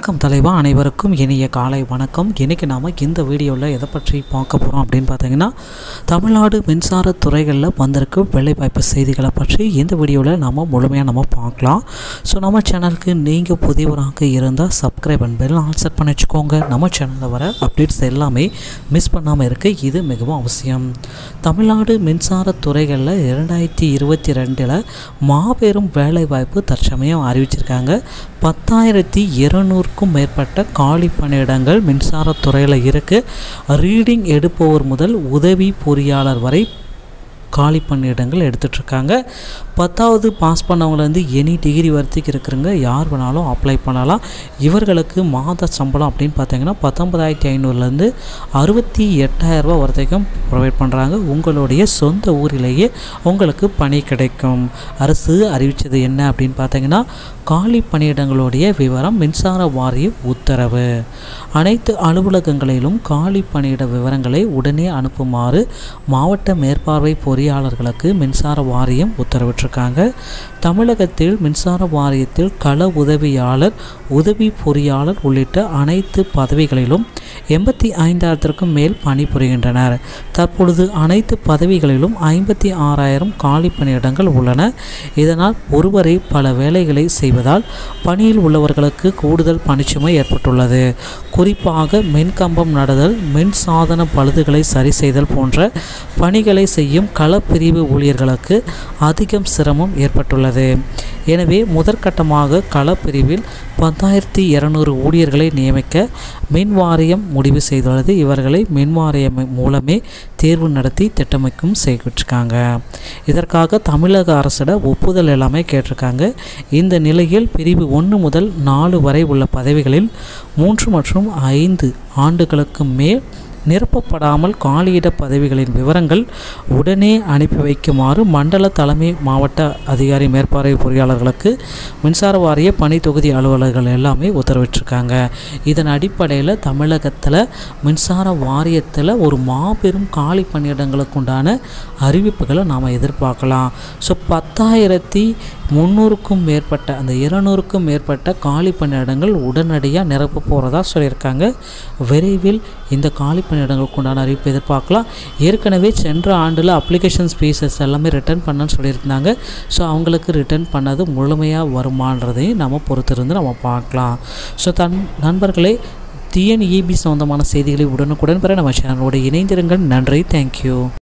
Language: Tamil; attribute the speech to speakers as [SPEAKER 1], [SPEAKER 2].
[SPEAKER 1] வணக்கம் தலைவா அனைவருக்கும் இனிய காலை வணக்கம் இன்றைக்கி நாம் இந்த வீடியோவில் எதை பற்றி பார்க்க போகிறோம் அப்படின்னு பார்த்தீங்கன்னா தமிழ்நாடு மின்சார துறைகளில் வந்திருக்க வேலைவாய்ப்பு செய்திகளை பற்றி இந்த வீடியோவில் நம்ம முழுமையாக நம்ம பார்க்கலாம் ஸோ நம்ம சேனலுக்கு நீங்கள் புதியவராக இருந்தால் subscribe and bell all set பண்ணி வச்சுக்கோங்க நம்ம சேனலில் வர அப்டேட்ஸ் எல்லாமே மிஸ் பண்ணாமல் இருக்க இது மிகவும் அவசியம் தமிழ்நாடு மின்சார துறைகளில் இரண்டாயிரத்தி இருபத்தி ரெண்டில் மாபெரும் வேலைவாய்ப்பு தற்சமயம் அறிவிச்சிருக்காங்க பத்தாயிரத்தி இருநூறுக்கும் மேற்பட்ட காலி பணியிடங்கள் மின்சாரத்துறையில் இருக்குது ரீடிங் எடுப்பவர் முதல் உதவி பொறியாளர் வரை காலி பணியிடங்கள் எடுத்துட்ருக்காங்க பத்தாவது பாஸ் பண்ணவங்கலேருந்து எனி டிகிரி வரைக்கும் இருக்கிறவங்க யார் வேணாலும் அப்ளை பண்ணலாம் இவர்களுக்கு மாத சம்பளம் அப்படின்னு பார்த்தீங்கன்னா பத்தொன்பதாயிரத்தி ஐநூறுலேருந்து அறுபத்தி எட்டாயிரரூபா வரைக்கும் ப்ரொவைட் பண்ணுறாங்க உங்களுடைய சொந்த ஊரிலேயே உங்களுக்கு பணி கிடைக்கும் அரசு அறிவித்தது என்ன அப்படின்னு பார்த்தீங்கன்னா காலி பணியிடங்களுடைய விவரம் மின்சார வாரிய உத்தரவு அனைத்து அலுவலகங்களிலும் காலி பணியிட விவரங்களை உடனே அனுப்புமாறு மாவட்ட மேற்பார்வை பொறியாளர்களுக்கு மின்சார வாரியம் உத்தரவிட்டிருக்காங்க தமிழகத்தில் மின்சார வாரியத்தில் கள உதவியாளர் உதவி பொறியாளர் உள்ளிட்ட அனைத்து பதவிகளிலும் எண்பத்தி ஐந்தாயிரத்திற்கும் மேல் பணிபுரிகின்றனர் தற்பொழுது அனைத்து பதவிகளிலும் ஐம்பத்தி ஆறாயிரம் காலி பணியிடங்கள் உள்ளன இதனால் ஒருவரை பல வேலைகளை செய்வதால் பணியில் உள்ளவர்களுக்கு கூடுதல் பணிச்சுமை ஏற்பட்டுள்ளது குறிப்பாக மின்கம்பம் நடுதல் மின் சாதன பழுதுகளை சரி செய்தல் போன்ற பணிகளை செய்யும் களப்பிரிவு ஊழியர்களுக்கு அதிகம் சிரமம் ஏற்பட்டுள்ளது எனவே முதற்கட்டமாக களப்பிரிவில் பத்தாயிரத்தி இரநூறு ஊழியர்களை நியமிக்க மின் வாரியம் முடிவு செய்துள்ளது இவர்களை மின் வாரியம் மூலமே தேர்வு நடத்தி திட்டமைக்கும் செய்கிட்டிருக்காங்க இதற்காக தமிழக அரசிட ஒப்புதல் எல்லாமே கேட்டிருக்காங்க இந்த நிலையில் பிரிவு ஒன்று முதல் நாலு வரை உள்ள பதவிகளில் மூன்று மற்றும் ஐந்து ஆண்டுகளுக்கு மேல் நிரப்பப்படாமல் காலியிட பதவிகளின் விவரங்கள் உடனே அனுப்பி வைக்குமாறு மண்டல தலைமை மாவட்ட அதிகாரி மேற்பார்வை பொறியாளர்களுக்கு மின்சார வாரிய பணி தொகுதி அலுவலர்கள் எல்லாமே உத்தரவிட்டிருக்காங்க இதன் அடிப்படையில் தமிழகத்தில் மின்சார வாரியத்தில் ஒரு மாபெரும் காலி பணியிடங்களுக்கு உண்டான அறிவிப்புகளை நாம் எதிர்பார்க்கலாம் ஸோ பத்தாயிரத்தி முந்நூறுக்கும் மேற்பட்ட அந்த இருநூறுக்கும் மேற்பட்ட காலி பணியிடங்கள் உடனடியாக நிரப்ப போகிறதா சொல்லியிருக்காங்க விரைவில் இந்த காலி பணியிடங்களுக்கு உண்டான அறிவிப்பு எதிர்பார்க்கலாம் ஏற்கனவே சென்ற ஆண்டில் அப்ளிகேஷன் ஸ்பீசஸ் எல்லாமே ரிட்டர்ன் பண்ணன்னு சொல்லியிருந்தாங்க ஸோ அவங்களுக்கு ரிட்டர்ன் பண்ணது முழுமையாக வருமானதையும் நம்ம பொறுத்திருந்து நம்ம பார்க்கலாம் ஸோ தன் நண்பர்களே டிஎன்இபி சம்மந்தமான செய்திகளை உடனுக்குடன் பெற நம்ம சேனலோடு இணைந்திருங்கள் நன்றி தேங்க்யூ